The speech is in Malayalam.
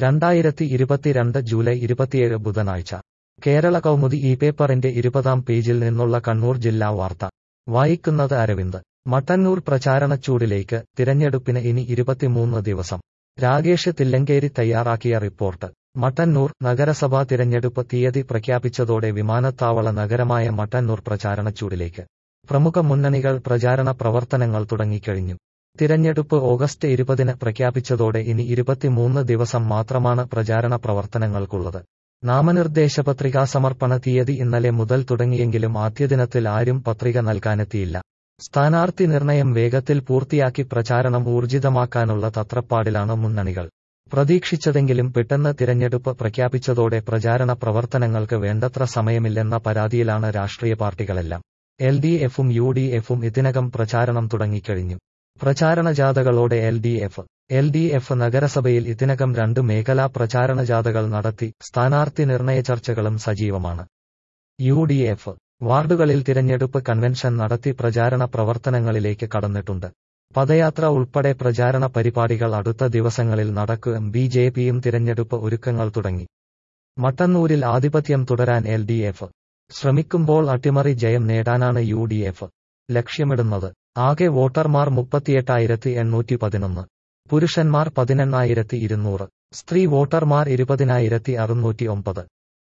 രണ്ടായിരത്തി ഇരുപത്തിരണ്ട് ജൂലൈ ഇരുപത്തിയേഴ് ബുധനാഴ്ച കേരള കൗമുദി ഈ പേപ്പറിന്റെ ഇരുപതാം പേജിൽ നിന്നുള്ള കണ്ണൂർ ജില്ലാ വാർത്ത വായിക്കുന്നത് അരവിന്ദ് മട്ടന്നൂർ പ്രചാരണച്ചൂടിലേക്ക് തിരഞ്ഞെടുപ്പിന് ഇനി ഇരുപത്തിമൂന്ന് ദിവസം രാകേഷ് തില്ലങ്കേരി തയ്യാറാക്കിയ റിപ്പോർട്ട് മട്ടന്നൂർ നഗരസഭാ തിരഞ്ഞെടുപ്പ് തീയതി പ്രഖ്യാപിച്ചതോടെ വിമാനത്താവള നഗരമായ മട്ടന്നൂർ പ്രചാരണച്ചൂടിലേക്ക് പ്രമുഖ മുന്നണികൾ പ്രചാരണ പ്രവർത്തനങ്ങൾ തുടങ്ങിക്കഴിഞ്ഞു തിരഞ്ഞെടുപ്പ് ഓഗസ്റ്റ് ഇരുപതിന് പ്രഖ്യാപിച്ചതോടെ ഇനി ഇരുപത്തിമൂന്ന് ദിവസം മാത്രമാണ് പ്രചാരണ പ്രവർത്തനങ്ങൾക്കുള്ളത് നാമനിർദ്ദേശ പത്രികാ സമർപ്പണ തീയതി ഇന്നലെ മുതൽ തുടങ്ങിയെങ്കിലും ആദ്യദിനത്തിൽ ആരും പത്രിക നൽകാനെത്തിയില്ല സ്ഥാനാർത്ഥി നിർണയം വേഗത്തിൽ പൂർത്തിയാക്കി പ്രചാരണം ഊർജിതമാക്കാനുള്ള തത്രപ്പാടിലാണ് മുന്നണികൾ പ്രതീക്ഷിച്ചതെങ്കിലും പെട്ടെന്ന് തിരഞ്ഞെടുപ്പ് പ്രഖ്യാപിച്ചതോടെ പ്രചാരണ പ്രവർത്തനങ്ങൾക്ക് വേണ്ടത്ര സമയമില്ലെന്ന പരാതിയിലാണ് രാഷ്ട്രീയ പാർട്ടികളെല്ലാം എൽ ഡി എഫും യു ഡി എഫും ഇതിനകം പ്രചാരണം തുടങ്ങിക്കഴിഞ്ഞു പ്രചാരണ ജാഥകളോടെ L D F L D F നഗരസഭയിൽ ഇതിനകം രണ്ട് മേഖലാ പ്രചാരണ ജാഥകൾ നടത്തി സ്ഥാനാർത്ഥി നിർണയ ചർച്ചകളും സജീവമാണ് യു ഡി എഫ് വാർഡുകളിൽ തിരഞ്ഞെടുപ്പ് കൺവെൻഷൻ നടത്തി പ്രചാരണ പ്രവർത്തനങ്ങളിലേക്ക് കടന്നിട്ടുണ്ട് പദയാത്ര ഉൾപ്പെടെ പ്രചാരണ പരിപാടികൾ അടുത്ത ദിവസങ്ങളിൽ നടക്കുകയും ബി ജെ പിയും തിരഞ്ഞെടുപ്പ് ഒരുക്കങ്ങൾ തുടങ്ങി മട്ടന്നൂരിൽ ആധിപത്യം തുടരാൻ എൽ ഡി എഫ് ശ്രമിക്കുമ്പോൾ അട്ടിമറി ജയം നേടാനാണ് യു ഡി എഫ് ലക്ഷ്യമിടുന്നത് ആകെ വോട്ടർമാർ മുപ്പത്തിയെട്ടായിരത്തി എണ്ണൂറ്റി പതിനൊന്ന് പുരുഷന്മാർ പതിനെണ്ണായിരത്തി ഇരുന്നൂറ് സ്ത്രീ വോട്ടർമാർ ഇരുപതിനായിരത്തി അറുന്നൂറ്റി ഒമ്പത്